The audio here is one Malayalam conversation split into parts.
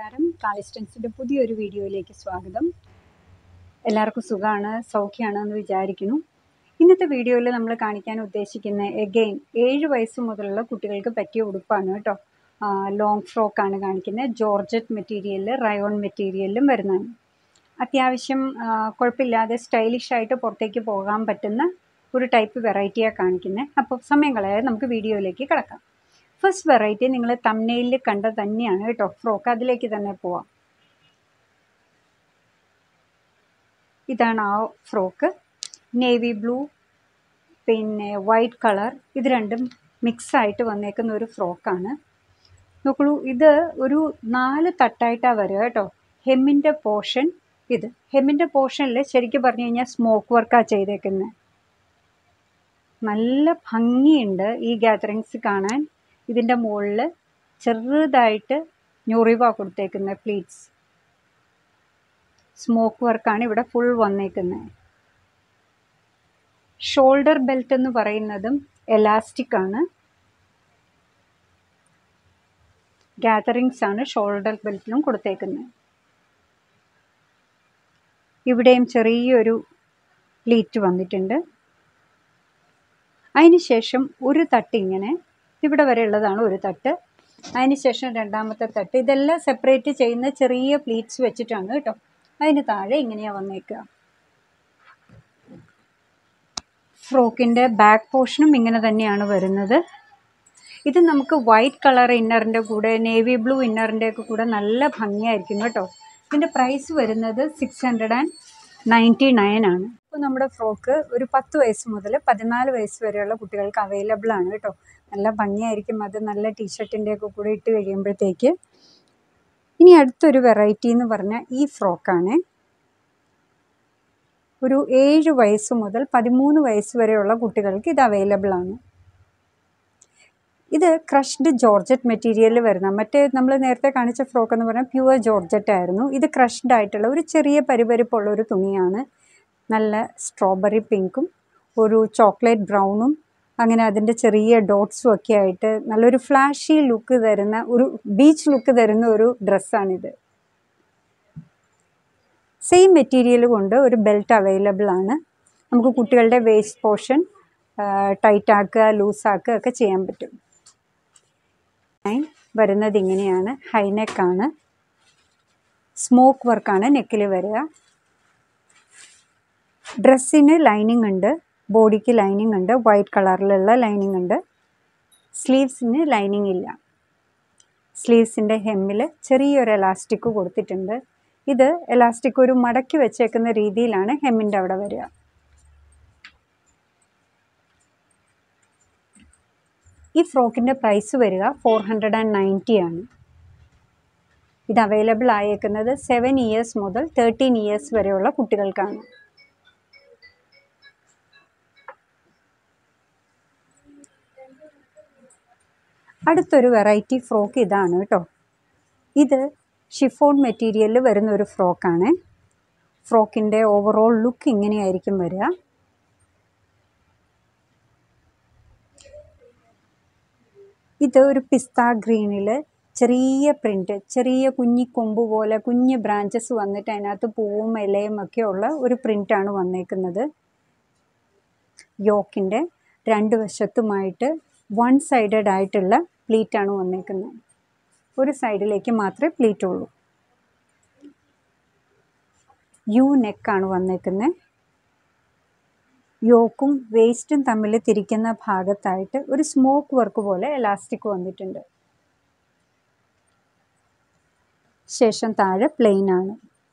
നമസ്കാരം കാളിസ്റ്റൻസിൻ്റെ പുതിയൊരു വീഡിയോയിലേക്ക് സ്വാഗതം എല്ലാവർക്കും സുഖമാണ് സൗഖ്യമാണ് എന്ന് വിചാരിക്കുന്നു ഇന്നത്തെ വീഡിയോയിൽ നമ്മൾ കാണിക്കാൻ ഉദ്ദേശിക്കുന്ന എഗെയിൻ ഏഴ് വയസ്സ് മുതലുള്ള കുട്ടികൾക്ക് പറ്റിയ ഉടുപ്പാണ് കേട്ടോ ലോങ് ഫ്രോക്കാണ് കാണിക്കുന്നത് ജോർജറ്റ് മെറ്റീരിയലിൽ റയോൺ മെറ്റീരിയലിലും വരുന്നതാണ് അത്യാവശ്യം ആ, കുഴപ്പമില്ലാതെ സ്റ്റൈലിഷ് ആയിട്ട് പുറത്തേക്ക് പോകാൻ പറ്റുന്ന ഒരു ടൈപ്പ് വെറൈറ്റിയാണ് കാണിക്കുന്നത് അപ്പോൾ സമയം കളയാതെ നമുക്ക് വീഡിയോയിലേക്ക് കിടക്കാം ഫസ്റ്റ് വെറൈറ്റി നിങ്ങൾ തമ്മനയിൽ കണ്ട തന്നെയാണ് കേട്ടോ ഫ്രോക്ക് അതിലേക്ക് തന്നെ പോവാം ഇതാണ് ആ ഫ്രോക്ക് നേവി ബ്ലൂ പിന്നെ വൈറ്റ് കളർ ഇത് രണ്ടും മിക്സ് ആയിട്ട് വന്നേക്കുന്ന ഒരു ഫ്രോക്കാണ് നോക്കൂ ഇത് ഒരു നാല് തട്ടായിട്ടാണ് വരിക കേട്ടോ ഹെമ്മിൻ്റെ പോർഷൻ ഇത് ഹെമ്മിൻ്റെ പോർഷനിൽ ശരിക്കും പറഞ്ഞു കഴിഞ്ഞാൽ സ്മോക്ക് വർക്കാണ് ചെയ്തേക്കുന്നത് നല്ല ഭംഗിയുണ്ട് ഈ ഗാദറിങ്സ് കാണാൻ ഇതിൻ്റെ മുകളിൽ ചെറുതായിട്ട് ഞൊറിവ കൊടുത്തേക്കുന്ന പ്ലീറ്റ്സ് സ്മോക്ക് വർക്കാണ് ഇവിടെ ഫുൾ വന്നേക്കുന്നത് ഷോൾഡർ ബെൽറ്റ് എന്ന് പറയുന്നതും എലാസ്റ്റിക് ആണ് ഗാദറിങ്സ് ആണ് ഷോൾഡർ ബെൽറ്റിലും കൊടുത്തേക്കുന്നത് ഇവിടെയും ചെറിയൊരു പ്ലീറ്റ് വന്നിട്ടുണ്ട് അതിനുശേഷം ഒരു തട്ട് ഇങ്ങനെ ഇവിടെ വരെ ഉള്ളതാണ് ഒരു തട്ട് അതിനുശേഷം രണ്ടാമത്തെ തട്ട് ഇതെല്ലാം സെപ്പറേറ്റ് ചെയ്യുന്ന ചെറിയ പ്ലീറ്റ്സ് വെച്ചിട്ടാണ് കേട്ടോ അതിന് താഴെ ഇങ്ങനെയാണ് വന്നേക്കുക ഫ്രോക്കിൻ്റെ ബാക്ക് പോർഷനും ഇങ്ങനെ തന്നെയാണ് വരുന്നത് ഇത് നമുക്ക് വൈറ്റ് കളർ ഇന്നറിൻ്റെ കൂടെ നേവി ബ്ലൂ ഇന്നറിൻ്റെ ഒക്കെ കൂടെ നല്ല ഭംഗിയായിരിക്കും കേട്ടോ ഇതിൻ്റെ പ്രൈസ് വരുന്നത് six hundred and ninety nine ആണ് ഇപ്പോൾ നമ്മുടെ ഫ്രോക്ക് ഒരു പത്ത് വയസ്സ് മുതൽ പതിനാല് വയസ്സ് വരെയുള്ള കുട്ടികൾക്ക് അവൈലബിൾ ആണ് കേട്ടോ നല്ല ഭംഗിയായിരിക്കും അത് നല്ല ടീഷർട്ടിൻ്റെ ഒക്കെ കൂടെ ഇട്ട് കഴിയുമ്പോഴത്തേക്ക് ഇനി അടുത്തൊരു വെറൈറ്റി എന്ന് പറഞ്ഞാൽ ഈ ഫ്രോക്കാണ് ഒരു ഏഴ് വയസ്സ് മുതൽ പതിമൂന്ന് വയസ്സ് വരെയുള്ള കുട്ടികൾക്ക് ഇത് അവൈലബിൾ ആണ് ഇത് ക്രഷ്ഡ് ജോർജറ്റ് മെറ്റീരിയലിൽ വരുന്ന മറ്റേ നമ്മൾ നേരത്തെ കാണിച്ച ഫ്രോക്ക് എന്ന് പറഞ്ഞാൽ പ്യുവർ ജോർജറ്റ് ആയിരുന്നു ഇത് ക്രഷ്ഡ് ആയിട്ടുള്ള ഒരു ചെറിയ പരിപരിപ്പുള്ള ഒരു തുണിയാണ് നല്ല സ്ട്രോബെറി പിങ്കും ഒരു ചോക്ലേറ്റ് ബ്രൗണും അങ്ങനെ അതിൻ്റെ ചെറിയ ഡോട്ട്സും ഒക്കെ ആയിട്ട് നല്ലൊരു ഫ്ലാഷി ലുക്ക് തരുന്ന ഒരു ബീച്ച് ലുക്ക് തരുന്ന ഒരു ഡ്രസ്സാണിത് സെയിം മെറ്റീരിയൽ കൊണ്ട് ഒരു ബെൽറ്റ് അവൈലബിൾ ആണ് നമുക്ക് കുട്ടികളുടെ വേസ്റ്റ് പോർഷൻ ടൈറ്റ് ആക്കുക ലൂസ് ആക്കുക ഒക്കെ ചെയ്യാൻ പറ്റും ഡിസൈൻ വരുന്നത് ഇങ്ങനെയാണ് ഹൈനെക്കാണ് സ്മോക്ക് വർക്കാണ് നെക്കിൽ വരിക ഡ്രസ്സിന് ലൈനിങ് ഉണ്ട് ബോഡിക്ക് ലൈനിങ് ഉണ്ട് വൈറ്റ് കളറിലുള്ള ലൈനിങ് ഉണ്ട് സ്ലീവ്സിന് ലൈനിങ് ഇല്ല സ്ലീവ്സിൻ്റെ ഹെമ്മിൽ ചെറിയൊരു എലാസ്റ്റിക് കൊടുത്തിട്ടുണ്ട് ഇത് എലാസ്റ്റിക് ഒരു മടക്കി വെച്ചേക്കുന്ന രീതിയിലാണ് ഹെമ്മിൻ്റെ അവിടെ വരിക ഈ ഫ്രോക്കിൻ്റെ പ്രൈസ് വരിക ഫോർ ഹൺഡ്രഡ് ആൻഡ് നയൻറ്റി ആണ് ഇത് അവൈലബിൾ ആയേക്കുന്നത് സെവൻ ഇയേഴ്സ് മുതൽ തേർട്ടീൻ ഇയേഴ്സ് വരെയുള്ള കുട്ടികൾക്കാണ് അടുത്തൊരു വെറൈറ്റി ഫ്രോക്ക് ഇതാണ് കേട്ടോ ഇത് ഷിഫോൺ മെറ്റീരിയലിൽ വരുന്ന ഒരു ഫ്രോക്കാണ് ഫ്രോക്കിൻ്റെ ഓവറോൾ ലുക്ക് ഇങ്ങനെയായിരിക്കും വരിക ഇത് ഒരു പിസ്ത ഗ്രീനിൽ ചെറിയ പ്രിൻ്റ് ചെറിയ കുഞ്ഞി കൊമ്പ് പോലെ കുഞ്ഞ് ബ്രാഞ്ചസ് വന്നിട്ട് അതിനകത്ത് പൂവും ഇലയും ഒക്കെ ഉള്ള ഒരു പ്രിൻ്റാണ് വന്നേക്കുന്നത് യോക്കിൻ്റെ രണ്ട് വശത്തുമായിട്ട് വൺ സൈഡഡ് ആയിട്ടുള്ള പ്ലീറ്റാണ് വന്നേക്കുന്നത് ഒരു സൈഡിലേക്ക് മാത്രമേ പ്ലീറ്റ് ഉള്ളൂ യു നെക്കാണ് വന്നേക്കുന്നത് യോക്കും വേസ്റ്റും തമ്മിൽ തിരിക്കുന്ന ഭാഗത്തായിട്ട് ഒരു സ്മോക്ക് വർക്ക് പോലെ എലാസ്റ്റിക് വന്നിട്ടുണ്ട് ശേഷം താഴെ പ്ലെയിൻ ആണ്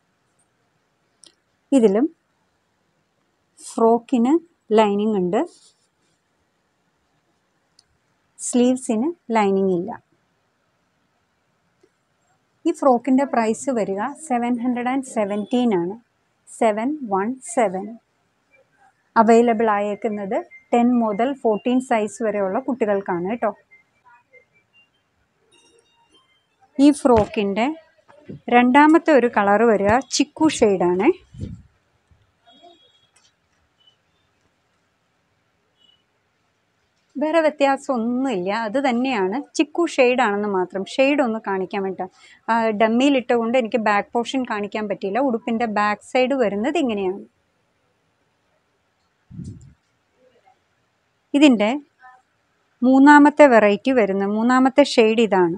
ഇതിലും ഫ്രോക്കിന് ലൈനിങ് ഉണ്ട് സ്ലീവ്സിന് ലൈനിങ് ഇല്ല ഈ ഫ്രോക്കിൻ്റെ പ്രൈസ് വരിക സെവൻ ഹൺഡ്രഡ് ആൻഡ് സെവൻറ്റീൻ ആണ് സെവൻ വൺ സെവൻ അവൈലബിൾ ആയേക്കുന്നത് ടെൻ മുതൽ ഫോർട്ടീൻ സൈസ് വരെയുള്ള കുട്ടികൾക്കാണ് കേട്ടോ ഈ ഫ്രോക്കിൻ്റെ രണ്ടാമത്തെ ഒരു കളറ് വരിക ചിക്കു ഷെയ്ഡാണ് വേറെ വ്യത്യാസമൊന്നുമില്ല അത് തന്നെയാണ് ചിക്കു ഷെയ്ഡാണെന്ന് മാത്രം ഷെയ്ഡ് ഒന്ന് കാണിക്കാൻ വേണ്ട ഡമ്മിയിലിട്ട് കൊണ്ട് എനിക്ക് ബാക്ക് പോർഷൻ കാണിക്കാൻ പറ്റിയില്ല ഉടുപ്പിൻ്റെ ബാക്ക് സൈഡ് വരുന്നത് ഇങ്ങനെയാണ് ഇതിൻ്റെ മൂന്നാമത്തെ വെറൈറ്റി വരുന്ന മൂന്നാമത്തെ ഷെയ്ഡ് ഇതാണ്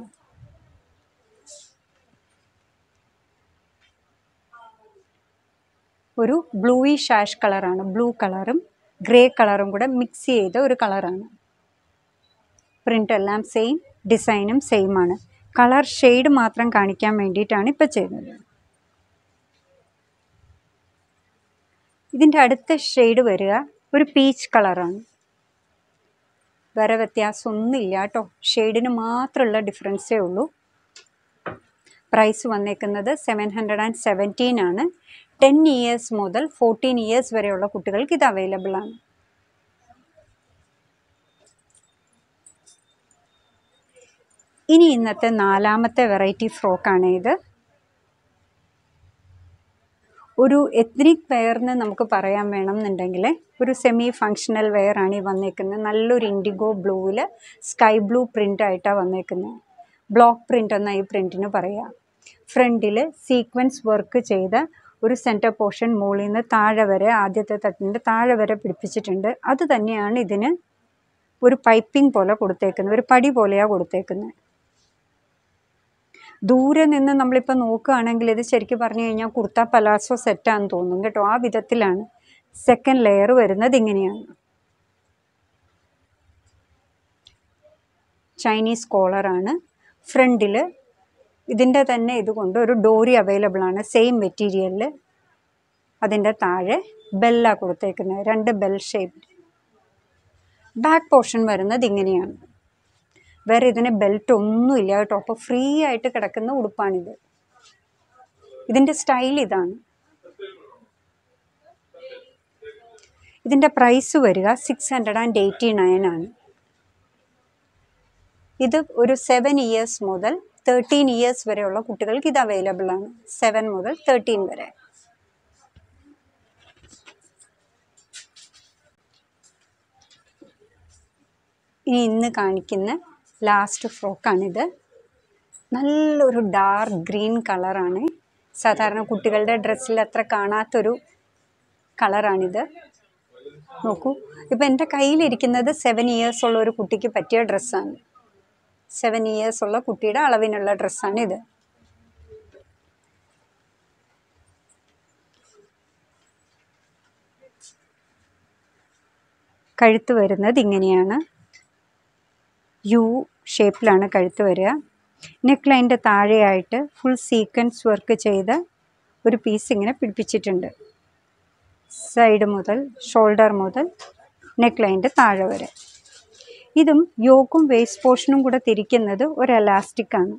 ഒരു ബ്ലൂയിഷ് ആഷ് കളറാണ് ബ്ലൂ കളറും ഗ്രേ കളറും കൂടെ മിക്സ് ചെയ്ത ഒരു കളറാണ് പ്രിൻ്റ് എല്ലാം സെയിം ഡിസൈനും സെയിം ആണ് കളർ ഷെയ്ഡ് മാത്രം കാണിക്കാൻ വേണ്ടിയിട്ടാണ് ഇപ്പോൾ ചെയ്യുന്നത് ഇതിൻ്റെ അടുത്ത ഷെയ്ഡ് വരിക ഒരു പീച്ച് കളറാണ് വേറെ വ്യത്യാസമൊന്നുമില്ല കേട്ടോ ഷെയ്ഡിന് മാത്രമുള്ള ഡിഫറൻസേ ഉള്ളൂ പ്രൈസ് വന്നേക്കുന്നത് സെവൻ ഹൺഡ്രഡ് ആൻഡ് സെവൻറ്റീൻ ആണ് ടെൻ ഇയേഴ്സ് മുതൽ ഫോർട്ടീൻ ഇയേഴ്സ് വരെയുള്ള കുട്ടികൾക്ക് ഇത് അവൈലബിൾ ആണ് ഇനി ഇന്നത്തെ നാലാമത്തെ വെറൈറ്റി ഫ്രോക്കാണ് ഇത് ഒരു എത്നിക് വെയറിന് നമുക്ക് പറയാൻ വേണം എന്നുണ്ടെങ്കിൽ ഒരു സെമി ഫങ്ഷണൽ വെയർ ആണ് ഈ വന്നേക്കുന്നത് നല്ലൊരു ഇൻഡിഗോ ബ്ലൂവിൽ സ്കൈ ബ്ലൂ പ്രിൻ്റ് ആയിട്ടാണ് വന്നേക്കുന്നത് ബ്ലോക്ക് പ്രിൻ്റ് എന്ന ഈ പ്രിൻറ്റിന് പറയാം ഫ്രണ്ടിൽ സീക്വൻസ് വർക്ക് ചെയ്ത ഒരു സെൻറ്റർ പോർഷൻ മുകളിൽ നിന്ന് താഴെ വരെ ആദ്യത്തെ തട്ടിൻ്റെ താഴെ വരെ പിടിപ്പിച്ചിട്ടുണ്ട് അത് തന്നെയാണ് ഇതിന് ഒരു പൈപ്പിംഗ് പോലെ കൊടുത്തേക്കുന്നത് ഒരു പടി പോലെയാണ് കൊടുത്തേക്കുന്നത് ദൂരെ നിന്ന് നമ്മളിപ്പോൾ നോക്കുകയാണെങ്കിൽ ഇത് ശരിക്കും പറഞ്ഞു കഴിഞ്ഞാൽ കുർത്ത പലാസോ സെറ്റാന്ന് തോന്നും കേട്ടോ ആ വിധത്തിലാണ് സെക്കൻഡ് ലെയർ വരുന്നത് ഇങ്ങനെയാണ് ചൈനീസ് കോളറാണ് ഫ്രണ്ടിൽ ഇതിൻ്റെ തന്നെ ഇതുകൊണ്ട് ഒരു ഡോറി അവൈലബിൾ ആണ് സെയിം മെറ്റീരിയലിൽ അതിൻ്റെ താഴെ ബെല്ല കൊടുത്തേക്കുന്നത് രണ്ട് ബെൽ ഷേപ്പ് ബാക്ക് പോർഷൻ വരുന്നത് ഇങ്ങനെയാണ് വേറെ ഇതിന് ബെൽറ്റ് ഒന്നുമില്ല കേട്ടോ അപ്പോൾ ഫ്രീ ആയിട്ട് കിടക്കുന്ന ഉടുപ്പാണിത് ഇതിൻ്റെ സ്റ്റൈൽ ഇതാണ് ഇതിൻ്റെ പ്രൈസ് വരിക six hundred and eighty nine ആണ് ഇത് ഒരു സെവൻ ഇയേഴ്സ് മുതൽ തേർട്ടീൻ ഇയേഴ്സ് വരെയുള്ള കുട്ടികൾക്ക് ഇത് അവൈലബിൾ ആണ് സെവൻ മുതൽ തേർട്ടീൻ വരെ ഇനി ഇന്ന് കാണിക്കുന്ന ലാസ്റ്റ് ഫ്രോക്കാണിത് നല്ലൊരു ഡാർക്ക് ഗ്രീൻ കളറാണ് സാധാരണ കുട്ടികളുടെ ഡ്രസ്സിൽ അത്ര കാണാത്തൊരു കളറാണിത് നോക്കൂ ഇപ്പം എൻ്റെ കയ്യിലിരിക്കുന്നത് സെവൻ ഇയേഴ്സ് ഉള്ള ഒരു കുട്ടിക്ക് പറ്റിയ ഡ്രസ്സാണ് സെവൻ ഇയേഴ്സ് ഉള്ള കുട്ടിയുടെ അളവിനുള്ള ഡ്രസ്സാണ് ഇത് കഴുത്ത് വരുന്നത് ഇങ്ങനെയാണ് യു ഷേപ്പിലാണ് കഴുത്ത് വരിക നെക്ക് ലൈൻ്റെ താഴെയായിട്ട് ഫുൾ സീക്വൻസ് വർക്ക് ചെയ്ത ഒരു പീസ് ഇങ്ങനെ പിടിപ്പിച്ചിട്ടുണ്ട് സൈഡ് മുതൽ ഷോൾഡർ മുതൽ നെക്ക് ലൈൻ്റെ താഴെ വരെ ഇതും യോക്കും വേസ്റ്റ് പോർഷനും കൂടെ തിരിക്കുന്നത് ഒരു എലാസ്റ്റിക് ആണ്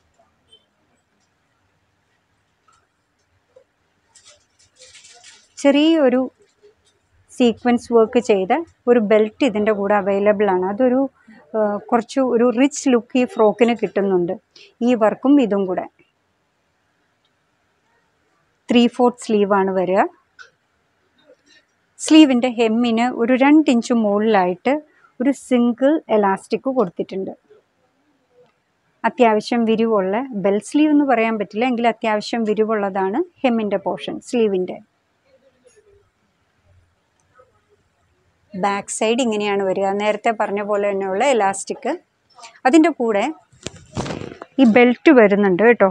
ചെറിയൊരു സീക്വൻസ് വർക്ക് ചെയ്ത ഒരു ബെൽറ്റ് ഇതിൻ്റെ കൂടെ അവൈലബിൾ ആണ് അതൊരു ആ, കുറച്ച് ഒരു റിച്ച് ലുക്ക് ഈ ഫ്രോക്കിന് കിട്ടുന്നുണ്ട് ഈ വർക്കും ഇതും കൂടെ ത്രീ ഫോർത്ത് സ്ലീവാണ് വരിക സ്ലീവിൻ്റെ ഹെമ്മിന് ഒരു രണ്ട് ഇഞ്ച് മുകളിലായിട്ട് ഒരു സിംഗിൾ എലാസ്റ്റിക് കൊടുത്തിട്ടുണ്ട് അത്യാവശ്യം വിരിവുള്ള ബെൽ സ്ലീവ് എന്ന് പറയാൻ പറ്റില്ല എങ്കിൽ അത്യാവശ്യം വിരിവുള്ളതാണ് ഹെമ്മിൻ്റെ പോർഷൻ സ്ലീവിൻ്റെ ബാക്ക് സൈഡ് ഇങ്ങനെയാണ് വരിക നേരത്തെ പറഞ്ഞ പോലെ തന്നെയുള്ള എലാസ്റ്റിക് അതിൻ്റെ കൂടെ ഈ ബെൽറ്റ് വരുന്നുണ്ട് കേട്ടോ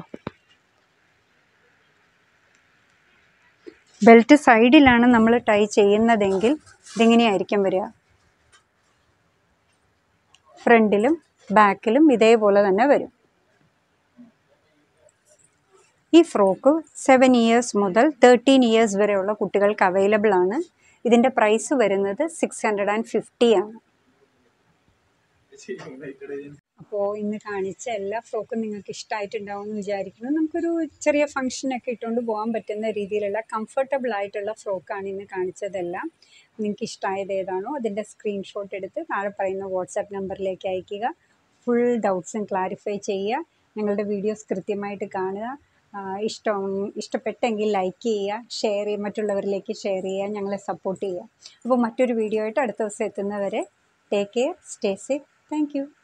ബെൽറ്റ് സൈഡിലാണ് നമ്മൾ ടൈ ചെയ്യുന്നതെങ്കിൽ ഇതിങ്ങനെയായിരിക്കും വരിക ഫ്രണ്ടിലും ബാക്കിലും ഇതേപോലെ തന്നെ വരും ഈ ഫ്രോക്ക് സെവൻ ഇയേഴ്സ് മുതൽ തേർട്ടീൻ ഇയേഴ്സ് വരെയുള്ള കുട്ടികൾക്ക് അവൈലബിൾ ആണ് ഇതിൻ്റെ പ്രൈസ് വരുന്നത് സിക്സ് ഹൺഡ്രഡ് ആൻഡ് ഫിഫ്റ്റി ആണ് അപ്പോൾ ഇന്ന് കാണിച്ച എല്ലാ ഫ്രോക്കും നിങ്ങൾക്ക് ഇഷ്ടമായിട്ടുണ്ടാവും എന്ന് വിചാരിക്കുന്നു നമുക്കൊരു ചെറിയ ഫംഗ്ഷനൊക്കെ ഇട്ടുകൊണ്ട് പോകാൻ പറ്റുന്ന രീതിയിലുള്ള കംഫർട്ടബിൾ ആയിട്ടുള്ള ഫ്രോക്കാണ് ഇന്ന് കാണിച്ചതെല്ലാം നിങ്ങൾക്ക് ഇഷ്ടമായത് ഏതാണോ അതിൻ്റെ സ്ക്രീൻഷോട്ട് എടുത്ത് താഴെ പറയുന്ന വാട്സാപ്പ് നമ്പറിലേക്ക് അയയ്ക്കുക ഫുൾ ഡൗട്ട്സും ക്ലാരിഫൈ ചെയ്യുക ഞങ്ങളുടെ വീഡിയോസ് കൃത്യമായിട്ട് കാണുക ആ, ഇഷ്ടം ഇഷ്ടപ്പെട്ടെങ്കിൽ ലൈക്ക് ചെയ്യുക ഷെയർ ചെയ്യുക മറ്റുള്ളവരിലേക്ക് ഷെയർ ചെയ്യുക ഞങ്ങളെ സപ്പോർട്ട് ചെയ്യുക അപ്പോൾ മറ്റൊരു വീഡിയോ ആയിട്ട് അടുത്ത ദിവസം എത്തുന്നവരെ take care stay safe thank U